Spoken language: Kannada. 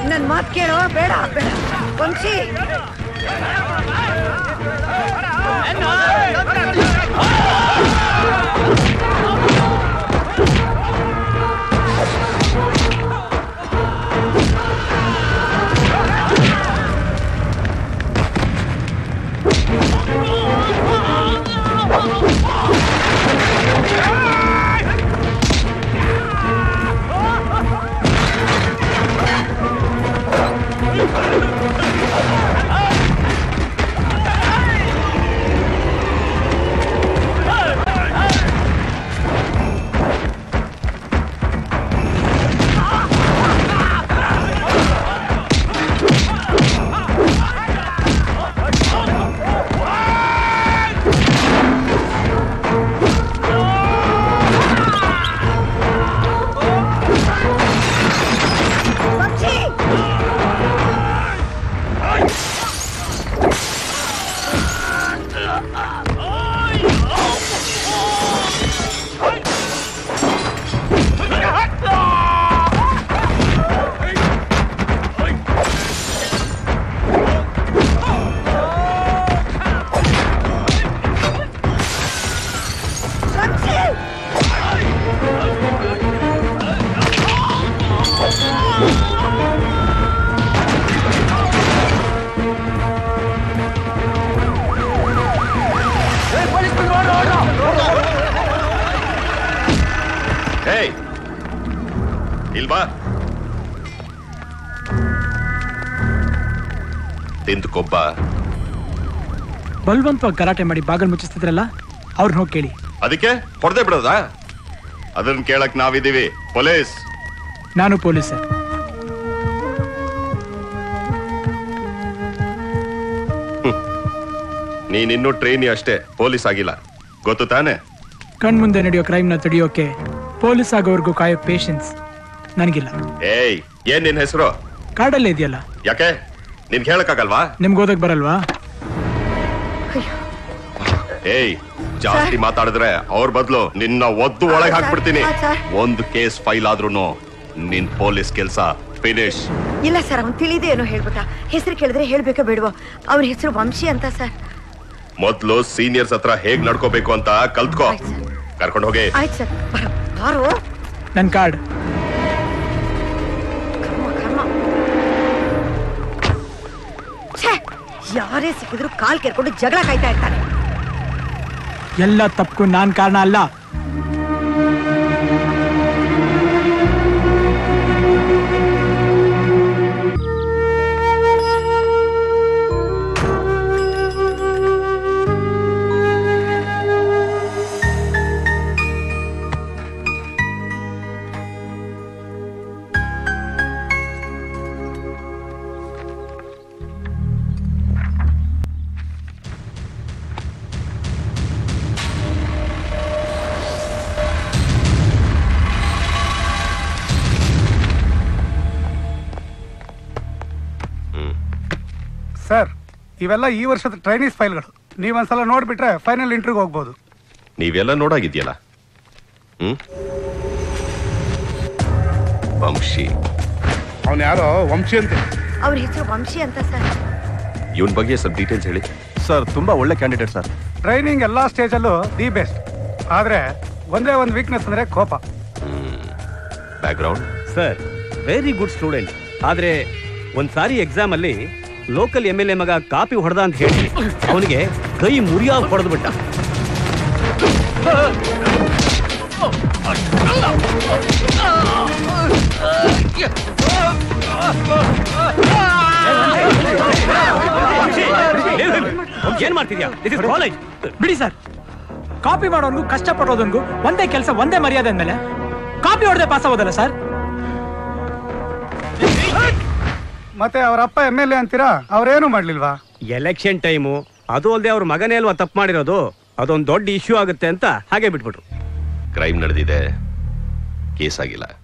ನನ್ ಮಾತ್ ಕೇಳೋ ಬೇಡ ಬೇಡ ವಂಶಿ ವಂಶಿ ವಂಶಿ ಹೇಯ್ ಇಲ್ವಾ ತಿಂದು ಕೊಬ್ಬ ಬಲ್ವಂತವಾಗಿ ಗಲಾಟೆ ಮಾಡಿ ಬಾಗಲ್ ಮುಚ್ಚಿಸ್ತಿದ್ರಲ್ಲ ಅವ್ರನ್ನ ಹೋಗಿ ಕೇಳಿ ಅದಕ್ಕೆ ಹೊಡೆದೇ ಬಿಡೋದಾ ಅದನ್ನ ಕೇಳಕ್ ನಾವಿದೀವಿ ಪೊಲೀಸ್ ನಾನು ಪೊಲೀಸ್ ಸರ್ ನೀನಿನ್ನೂ ಟ್ರೈನಿ ಅಷ್ಟೇ ಪೊಲೀಸ್ ಆಗಿಲ್ಲ ಗೊತ್ತು ತಾನೆ ಕಣ್ ಮುಂದೆ ನಡೆಯೋ ಕ್ರೈಮ್ನ ತಡೆಯೋಕೆ ಪೊಲೀಸ್ ಆಗೋವರೆಗೂ ಕಾಯೋ ಪೇಷನ್ಸ್ ನನಗಿಲ್ಲ ಏಯ್ ಏನ್ ನಿನ್ ಹೆಸರು ಕಾರ್ಡಲ್ಲೇ ಇದೆಯಲ್ಲ ಯಾಕೆ ನಿನ್ ಹೇಳಕ್ಕಾಗಲ್ವಾ ನಿಮ್ಗೆ ಓದಕ್ ಬರಲ್ವಾ ಏಯ್ ಜಾಸ್ತಿ ಮಾತಾಡಿದ್ರೆ ಅವ್ರ ಬದಲು ನಿನ್ನ ಒದ್ದು ಒಳಗೆ ಹಾಕ್ಬಿಡ್ತೀನಿ ಹಾ, ಸರ್. ಒಂದು ಕೇಸ್ ಫೈಲ್ ಆದ್ರೂನು ನಿನ್ ಪೊಲೀಸ್ ಕೆಲ್ಸ ಫಿನಿಶ್ ಇಲ್ಲ ಸರ್ ಅವ್ನು ತಿಳಿದೇ ಏನೋ ಹೇಳ್ಬಿಟ್ಟ ಹೆಸರು ಕೇಳಿದ್ರೆ ಹೇಳ್ಬೇಕೋ ಬೇಡವೋ ಅವನ ಹೆಸರು ವಂಶಿ ಅಂತ ಸರ್ ಮೊದ್ಲು ಸೀನಿಯರ್ಸ್ ಹತ್ರ ಹೇಗ್ ನಡ್ಕೋಬೇಕು ಅಂತ ಕಲ್ತ್ಕೋ ಆಯ್ತು ಸರ್. ಕರ್ಕೊಂಡು ಹೋಗಿ ಆಯ್ತು ಸರ್ ಬರ ಬಾರೋ ನನ್ನ ಕಾರ್ಡ್ ಕರ್ಮ ಕರ್ಮ ಛೇ ಯಾರೇ ಸಿಕ್ಕಿದ್ರು ಕಾಲ್ ಕೆರ್ಕೊಂಡು ಜಗಳ ಕಾಯ್ತಾ ಇರ್ತಾನೆ ಎಲ್ಲ ತಪ್ಪು ನಾನ್ ಕಾರಣ ಅಲ್ಲ ಸರ್ ಇವೆಲ್ಲ ಈ ವರ್ಷದ ಟ್ರೈನೀಸ್ ಫೈಲ್ಗಳು ನೀವೊಂದ್ಸಲ ನೋಡ್ಬಿಟ್ರೆ ಫೈನಲ್ ಇಂಟ್ರಿಗೆ ಹೋಗ್ಬೋದು ನೀವೆಲ್ಲ ನೋಡಾಗಿದ್ಯಲ್ಲ ಹ್ಮ್ ವಂಶಿ ಅವನು ಯಾರೋ ವಂಶಿ ಅಂತೆ ಅವನ ಹೆಸರು ವಂಶಿ ಅಂತ ಸರ್ ಇವನ್ ಬಗ್ಗೆ ಸ್ವಲ್ಪ ಡೀಟೇಲ್ಸ್ ಹೇಳಿ ಸರ್ ತುಂಬಾ ಒಳ್ಳೆ ಕ್ಯಾಂಡಿಡೇಟ್ ಸರ್ ಟ್ರೈನಿಂಗ್ ಎಲ್ಲಾ ಸ್ಟೇಜಲ್ಲೂ ದಿ ಬೆಸ್ಟ್ ಆದ್ರೆ ಒಂದೇ ಒಂದು ವೀಕ್ನೆಸ್ ಅಂದ್ರೆ ಕೋಪ background sir very good student ಆದ್ರೆ ಒಂದ್ಸಾರಿ ಎಕ್ಸಾಮ್ ಅಲ್ಲಿ ಲೋಕಲ್ ಎಮ್ ಎಲ್ ಎ ಮಗ ಕಾಪಿ ಹೊಡೆದ ಅಂತ ಹೇಳಿ ಅವನಿಗೆ ಕೈ ಮುರಿಯಾಗಿ ಹೊಡೆದು ಬಿಟ್ಟ ಏನ್ ಮಾಡ್ತಿದ್ಯಾ ದಿಸ್ ಇಸ್ ಕಾಲೇಜ್ ಬಿಡಿ ಸರ್ ಕಾಪಿ ಮಾಡೋನ್ಗೂ ಕಷ್ಟಪಡೋದನ್ಗೂ ಒಂದೇ ಕೆಲಸ ಒಂದೇ ಮರ್ಯಾದೆ ಅಂದ್ಮೇಲೆ ಕಾಪಿ ಹೊಡೆದೇ ಪಾಸ್ ಆಗೋದಲ್ಲ ಸರ್ ಮತ್ತೆ ಅವ್ರ ಅಪ್ಪ ಎಮ್ ಎಲ್ ಎ ಅಂತೀರಾ ಅವ್ರೇನು ಮಾಡ್ಲಿಲ್ವಾ ಎಲೆಕ್ಷನ್ ಟೈಮು ಅದು ಅಲ್ಲದೆ ಅವ್ರ ಮಗನೇ ಅಲ್ವಾ ತಪ್ಪು ಮಾಡಿರೋದು ಅದೊಂದು ದೊಡ್ಡ ಇಶ್ಯೂ ಆಗುತ್ತೆ ಅಂತ ಹಾಗೆ ಬಿಟ್ಬಿಟ್ರು ಕ್ರೈಮ್ ನಡೆದಿದೆ ಕೇಸ್ ಆಗಿಲ್ಲ